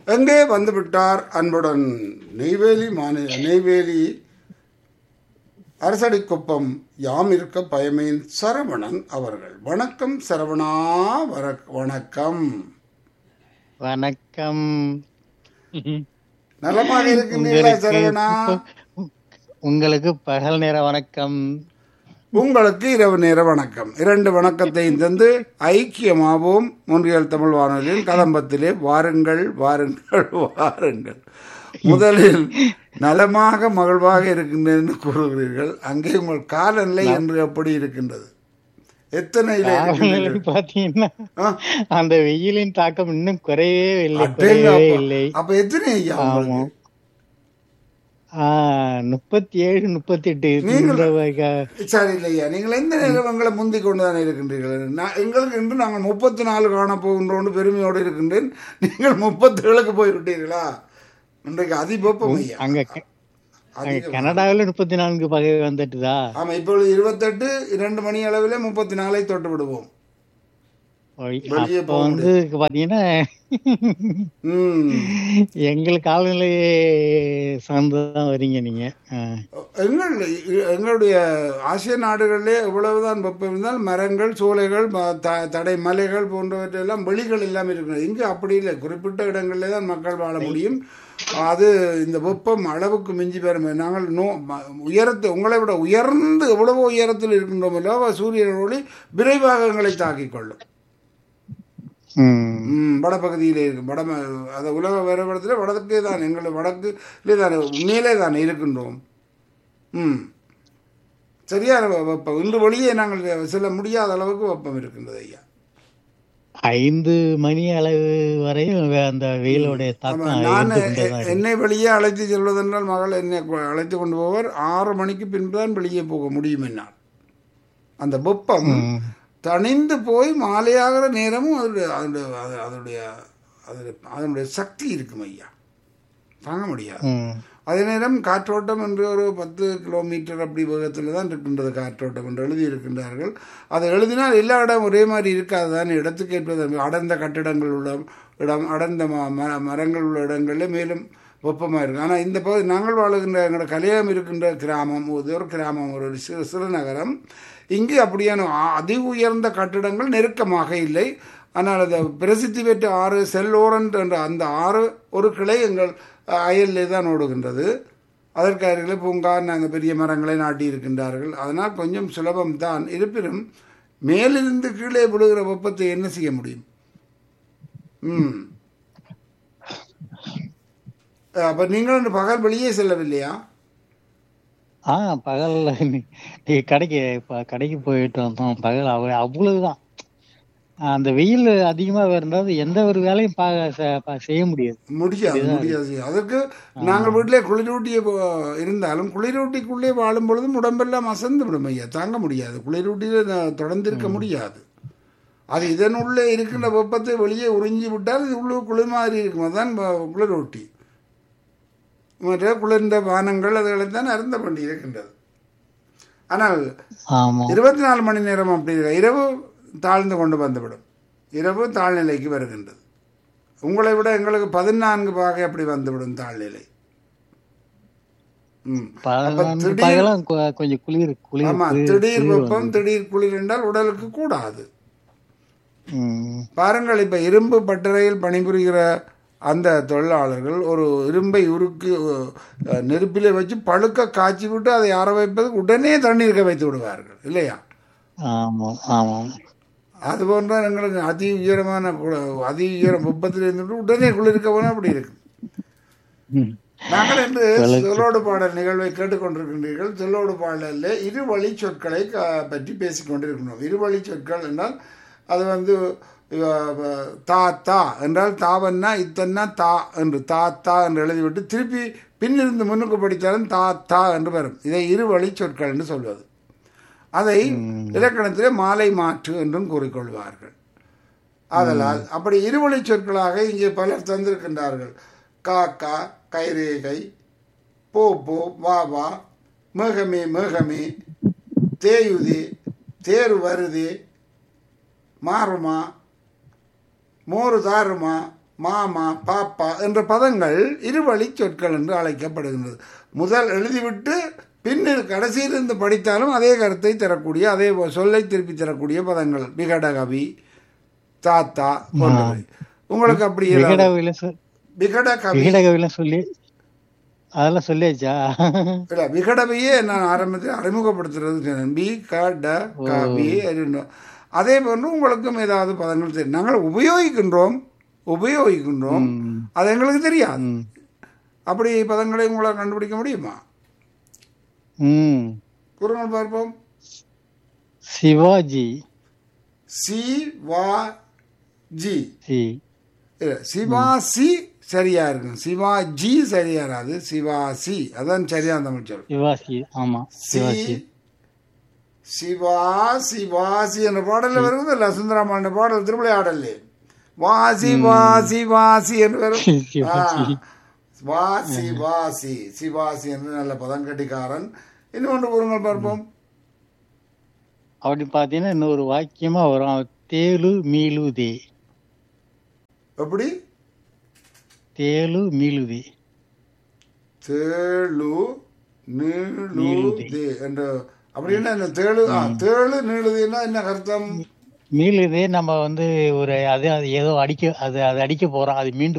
எங்கே வந்துவிட்டார் அன்புடன் நெய்வேலி மாநில நெய்வேலி அரசடிக்குப்பம் யாம் இருக்க பயமேன் சரவணன் அவர்கள் வணக்கம் சரவணா வர வணக்கம் வணக்கம் நலமாக இருக்கின்றீர்களா உங்களுக்கு சரவணா உங்களுக்கு பகல் நேர வணக்கம் உங்களுக்கு இரவு நேர வணக்கம் இரண்டு வணக்கத்தையும் தந்து ஐக்கியமாவோம் முன்றியல் தமிழ் வானொலியின் கதம்பத்திலே வாருங்கள் வாருங்கள் வாருங்கள் முதலில் நலமாக மகிழ்வாக இருக்கின்றேன் என்று கூறுகிறீர்கள் அங்கே உங்கள் காலநிலை என்று எப்படி இருக்கின்றது எத்தனையில காலநிலை இருக்கின்றீர்கள்? பாத்தீங்கன்னா ஆ, அந்த வெயிலின் தாக்கம் இன்னும் குறையவே இல்லை அடேங்க குறையவே அப்பா. இல்லை அப்ப எத்தனை ஐயா உங்களுக்கு? ஆமா ஆஹ் முப்பத்தி ஏழு முப்பத்தி எட்டு நீங்கள்- இந்த வகை- சரி இல்லையா நீங்கள் எந்த நேரம் எங்களை முந்தி கொண்டு தானே இருக்கின்றீர்கள் நான் எங்களுக்கு இன்று நாங்கள் முப்பத்தி நாலு காண போகின்றோன்னு பெருமையோடு இருக்கின்றேன் நீங்கள் முப்பத்தி ஏழுக்கு போய்விட்டீர்களா இன்றைக்கு அதிபப்பம் ஐயா அங்க க- அங்க அதிக கனடாவில முப்பத்தி நான்கு பகை வந்துட்டுதா ஆமா இப்பொழுது இருபத்தெட்டு இரண்டு மணி அளவில் முப்பத்தி நாலை தொட்டு விடுவோம் ஓய், வெளியே அப்ப போக வந்து பாத்தீங்கன்னா ம் எங்களுக்கு காலநிலையே சார்ந்துதான் வரீங்க நீங்க ஆஹ். எங்கள் எங்களுடைய ஆசிய நாடுகளிலே எவ்வளவுதான் வெப்பம் இருந்தால் மரங்கள் சோலைகள் ம- த- தடை மலைகள் போன்றவற்றெல்லாம் வெளிகள் இல்லாமல் இருக்கிறது இங்கு அப்படி இல்லை குறிப்பிட்ட இடங்களிலே தான் மக்கள் வாழ முடியும் அது இந்த வெப்பம் அளவுக்கு மிஞ்சி பெறும் நாங்கள் நோ ம- உயரத்து உங்களை விட உயர்ந்து எவ்வளவோ உயரத்தில் இருக்கின்றோம் அல்லவா சூரியன் ஒளி விரைவாக எங்களை தாக்கிக் கொள்ளும் ம். ம், வடபகுதியிலே இருக்கும் வட அது உலக வரைபடத்தில் வடக்கே தான் எங்கள் வடக்குலே தான் மேலே தான் இருக்கின்றோம் ம் சரியான வெ- வெப்பம் இன்று வெளியே நாங்கள் செல்ல முடியாத அளவுக்கு வெப்பம் இருக்கின்றது ஐயா ஐந்து மணி அளவு வரையும் வே- அந்த வெயிலோடைய ஆமா, தாக்கம் நான் இருந்து கொண்டே தான் எ- என்னை வெளியே அழைத்து செல்வதென்றால் மகள் என்னை கு- அழைத்து கொண்டு போவார் ஆறு மணிக்கு பின்பு தான் வெளியே போக முடியும் என்னால் அந்த வெப்பம் ம். தணிந்து போய் மாலையாகிற நேரமும் அதனுடைய அதனுடைய அது- அதனுடைய அதனுடைய அதனுடைய சக்தி இருக்கும் ஐயா தாங்க முடியாது ம். அதே நேரம் காற்றோட்டம் என்று ஒரு பத்து கிலோமீட்டர் அப்படி வேகத்தில் தான் இருக்கின்றது காற்றோட்டம் என்று எழுதி இருக்கின்றார்கள் அதை எழுதினால் எல்லா இடம் ஒரே மாதிரி இருக்காது தான் இடத்துக்கு ஏற்பது அடர்ந்த கட்டிடங்கள் உள்ள இடம் அடர்ந்த ம ம- மரங்கள் உள்ள இடங்களில் மேலும் வெப்பமாக இருக்கும் ஆனால் இந்த பகுதி நாங்கள் வாழுகின்ற எங்களோட கலையம் இருக்கின்ற கிராமம் இது ஒரு கிராமம் ஒரு சிறு சிறு நகரம் இங்கு அப்படியான அ- அதி உயர்ந்த கட்டிடங்கள் நெருக்கமாக இல்லை ஆனால் அந்த பிரசித்தி பெற்ற ஆறு செல்லோரண்ட் என்ற அந்த ஆறு ஒரு கிளை எங்கள் அயலிலே தான் ஓடுகின்றது அதற்கு அருகில் பூங்கா நாங்கள் பெரிய மரங்களை நாட்டி இருக்கின்றார்கள் அதனால் கொஞ்சம் சுலபம் தான் இருப்பினும் மேலிருந்து கீழே விழுகிற வெப்பத்தை என்ன செய்ய முடியும் ம் அப்போ நீங்கள் இன்று பகல் வெளியே செல்லவில்லையா ஆ பகல்ல நீ- நீ கடைக்கு இப்ப கடைக்கு போயிட்டு வந்தோம் பகல் அவ அவ்வளவுதான் அந்த வெயில் அதிகமா இருந்தால் எந்த ஒரு வேலையும் பா- செ- பா- செய்ய முடியாது முடியாது முடியாது அதற்கு நாங்கள் வீட்டிலே குளிரூட்டிய போ- இருந்தாலும் குளிரூட்டிக்குள்ளே வாழும் பொழுதும் உடம்பெல்லாம் அசந்து விடும் ஐயா தாங்க முடியாது குளிரூட்டியில் நான் தொடர்ந்து இருக்க முடியாது அது இதனுள்ளே இருக்கின்ற வெப்பத்தை வெளியே உறிஞ்சி விட்டால் இது உள்ளே குளிர் மாதிரி இருக்கும் அதுதான் வ- குளிரூட்டி மற்ற குளிர்ந்த பானங்கள் அதுகளை தான் அருந்த வேண்டி இருக்கின்றது ஆனால் ஆமா இருபத்தி நாலு மணி நேரம் அப்படி இல்லை இரவு தாழ்ந்து கொண்டு வந்துவிடும் இரவு தாழ்நிலைக்கு வருகின்றது உங்களை விட எங்களுக்கு பதினான்கு பாகை அப்படி வந்துவிடும் தாழ்நிலை ம் பதினான்கு திடீர்- பகலாம் கொ- கொஞ்சம் குளிர் குளிர் ஆமா குளிர் திடீர் குளிர் வெப்பம் திடீர் குளிர் என்றால் உடலுக்கு கூடாது ம். பாருங்கள் இப்ப இரும்பு பட்டறையில் பணிபுரிகிற அந்த தொழிலாளர்கள் ஒரு இரும்பை உருக்கி அஹ், நெருப்பிலே வச்சு பழுக்க காய்ச்சி விட்டு அதை ஆற வைப்பதற்கு உடனே தண்ணீர்க்க வைத்து விடுவார்கள் இல்லையா ஆமாம் ஆமாம் அது போன்ற எங்களுக்கு அதி உயரமான கு- அதி உயரம் வெப்பத்தில் இருந்துட்டு உடனே குளிர்க்க போனால் அப்படி இருக்கு ம். நாங்கள் இன்று சொல்லோடு பாடல் நிகழ்வை கேட்டுக்கொண்டிருக்கின்றீர்கள் சொல்லோடு பாடலில் இரு வழி சொற்களை க- பற்றி பேசிக் கொண்டிருக்கின்றோம் இரு வழி சொற்கள் என்றால் அது வந்து அஹ், அஹ், தா தா என்றால் தாவன்னா இத்தன்னா தா என்று தா தா என்று எழுதிவிட்டு திருப்பி பின்னிருந்து முன்னுக்கு படித்தாலும் தா தா என்று வரும் இதை இரு வழி சொற்கள் என்று சொல்வது அதை இலக்கணத்திலே மாலை மாற்று என்றும் கூறிக்கொள்வார்கள் ஆதலால் அப்படி இருவழி சொற்களாக இங்கே பலர் தந்திருக்கின்றார்கள் கா கா கைரேகை போ போ வா வா மேகமே மேகமே தேயுதே தேர் வருதே மாறுமா மோரு தாருமா மாமா பாப்பா என்ற பதங்கள் இருவழி சொற்கள் என்று அழைக்கப்படுகின்றது முதல் எழுதிவிட்டு பின்னர் கடைசியில் இருந்து படித்தாலும் அதே கருத்தை தரக்கூடிய அதே சொல்லை திருப்பி தரக்கூடிய பதங்கள் விகடகவி தாத்தா போன்றவை உங்களுக்கு அப்படி ஏதாவது- விகடகவில சொல் விகடகவி விகடகவில சொல்லி அதெல்லாம் சொல்லியாச்சா இல்ல விகடவையே நான் ஆரம்பத்தில் அறிமுகப்படுத்துறது சொன்னேன். பி க ட க வி அறிந்தோம். அதே போன்று உங்களுக்கும் ஏதாவது பதங்கள் தெரியும் நாங்கள் உபயோகிக்கின்றோம் உபயோகிக்கின்றோம் ம். அது எங்களுக்கு தெரியாது ம். அப்படி பதங்களை உங்களால் கண்டுபிடிக்க முடியுமா ம் கூறுங்கள் பார்ப்போம் சிவாஜி சி வா ஜி சி இல்ல, சிவாசி சரியா இருக்கும் சிவாஜி சரியா இராது சிவாசி அதான் சரியான தமிழ் சொல் சிவாசி ஆமா சி சிவாசி சிவா சிவாசி என்ற பாடல்ல வருவது இல்ல சுந்தரமான பாடல் திருமலை ஆடல்ல வாசி வாசி வாசி என்று வரும் சிவாசி ஆ, வாசி வாசி சிவாசி என்று நல்ல பதம் கட்டிக்காரன் இன்னொன்று கூறுங்கள் பார்ப்போம் அப்படி பாத்தீங்கன்னா இன்னொரு வாக்கியமா வரும் தேலு மீளுதே எப்படி தேலு மீளுதே தேழு நீளு நீளுதே. தே என்ற அப்படின்னா என்ன தேழு ஆ, தேழு நீளுதுன்னா என்ன அர்த்தம் மீளுதே நம்ம வந்து ஒரு அது அது ஏதோ அடிக்க அது அது அடிக்க போறோம் அது மீண்டும்